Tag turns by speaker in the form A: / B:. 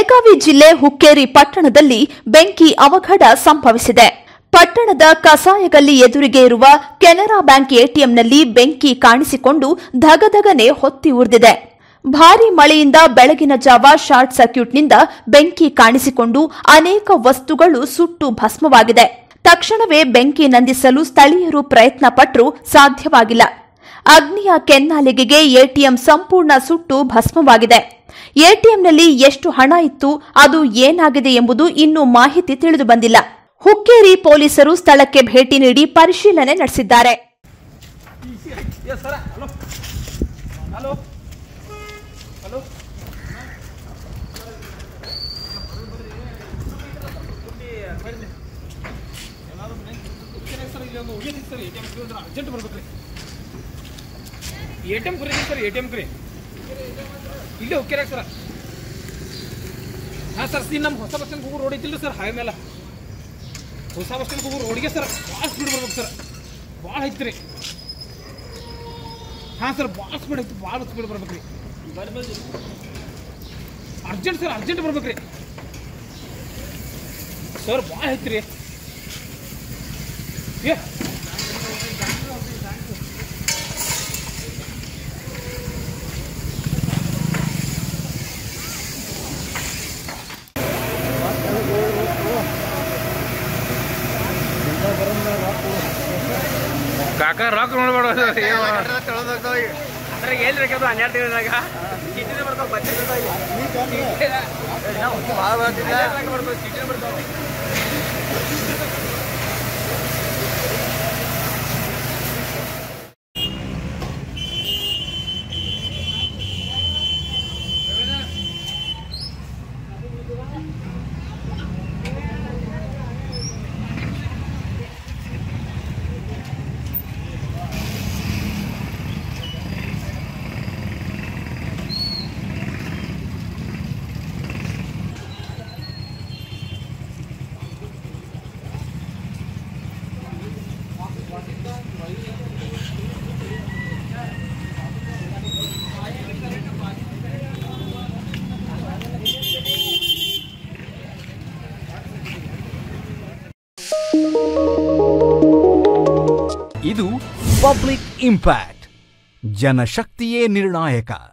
A: ಬೆಳಗಾವಿ ಜಿಲ್ಲೆ ಹುಕ್ಕೇರಿ ಪಟ್ಟಣದಲ್ಲಿ ಬೆಂಕಿ ಅವಘಡ ಸಂಭವಿಸಿದೆ ಪಟ್ಟಣದ ಕಸಾಯಗಲ್ಲಿ ಎದುರಿಗೆ ಇರುವ ಕೆನರಾ ಬ್ಯಾಂಕ್ ಎಟಿಎಂನಲ್ಲಿ ಬೆಂಕಿ ಕಾಣಿಸಿಕೊಂಡು ಧಗಧಗನೆ ಹೊತ್ತಿ ಉರಿದಿದೆ ಭಾರೀ ಮಳೆಯಿಂದ ಬೆಳಗಿನ ಜಾವ ಶಾರ್ಟ್ ಸರ್ಕ್ಯೂಟ್ನಿಂದ ಬೆಂಕಿ ಕಾಣಿಸಿಕೊಂಡು ಅನೇಕ ವಸ್ತುಗಳು ಸುಟ್ಟು ಭಸ್ಮವಾಗಿದೆ ತಕ್ಷಣವೇ ಬೆಂಕಿ ನಂದಿಸಲು ಸ್ಥಳೀಯರು ಪ್ರಯತ್ನ ಪಟ್ಟರೂ ಸಾಧ್ಯವಾಗಿಲ್ಲ ಅಗ್ನಿಯ ಕೆನ್ನಾಲಿಗೆಗೆ ಎಟಿಎಂ ಸಂಪೂರ್ಣ ಸುಟ್ಟು ಭಸ್ಮವಾಗಿದೆ ಎಟಿಎಂನಲ್ಲಿ ಎಷ್ಟು ಹಣ ಇತ್ತು ಅದು ಏನಾಗಿದೆ ಎಂಬುದು ಇನ್ನೂ ಮಾಹಿತಿ ತಿಳಿದು ಬಂದಿಲ್ಲ ಹುಕ್ಕೇರಿ ಪೊಲೀಸರು ಸ್ಥಳಕ್ಕೆ ಭೇಟಿ ನೀಡಿ ಪರಿಶೀಲನೆ ನಡೆಸಿದ್ದಾರೆ
B: yes sir hello hello hello urgent ಬರ್ಬೇಕ್ರಿ ಎ ಟಿ ಎಮ್ ಕುರಿ ಸರ್ ಎ ಟಿ ಎಮ್ ಕುರಿ ಇಲ್ಲೇ ಹೋಗ್ಯಾರ ಸರ್ ಹಾಂ ಸರ್ ಸಿ ನಮ್ಮ ಹೊಸ ಬಸ್ ಸ್ಟ್ಯಾಂಡ್ ಹೋಗೋ ರೋಡ್ ಐತಿಲ್ಲ ಸರ್ ಹಾಯ್ ಮೇಲೆ ಹೊಸ ಬಸ್ ಸ್ಟ್ಯಾಂಡ್ ಹೋಗೋ ರೋಡ್ಗೆ ಸರ್ ಭಾಳ ಸ್ಪೀಡ್ ಬರ್ಬೇಕು ಸರ್ ಭಾಳ ಐತ್ರಿ ಹಾಂ ಸರ್ ಭಾಳ ಸ್ಪೀಡ್ ಐತಿ ಭಾಳ ಸ್ಪೀಡ್ ಬರ್ಬೇಕು ರೀ ಅರ್ಜೆಂಟ್ ಸರ್ ಅರ್ಜೆಂಟ್ ಬರ್ಬೇಕು ರೀ ಸರ್ ಭಾಳ ಐತಿ ರೀ ಏ ಕಾಕ ರಾಕ್ ನೋಡ್ಬೇಡ ಅದ್ರಾಗ ಎಲ್ಲಿ ಬೇಕದು ಹನ್ನೆರಡು ದಿನದಾಗ ಚಿಟ್ಟಿನ ಬರ್ತಾವ ಬಚ್ಚೆ ಬರ್ತಾವ ಚಿಟ್ಟಿನ ಬರ್ತಾವ
C: ಇದು ಪಬ್ಲಿಕ್ ಇಂಪ್ಯಾಕ್ಟ್ ಜನಶಕ್ತಿಯೇ ನಿರ್ಣಾಯಕ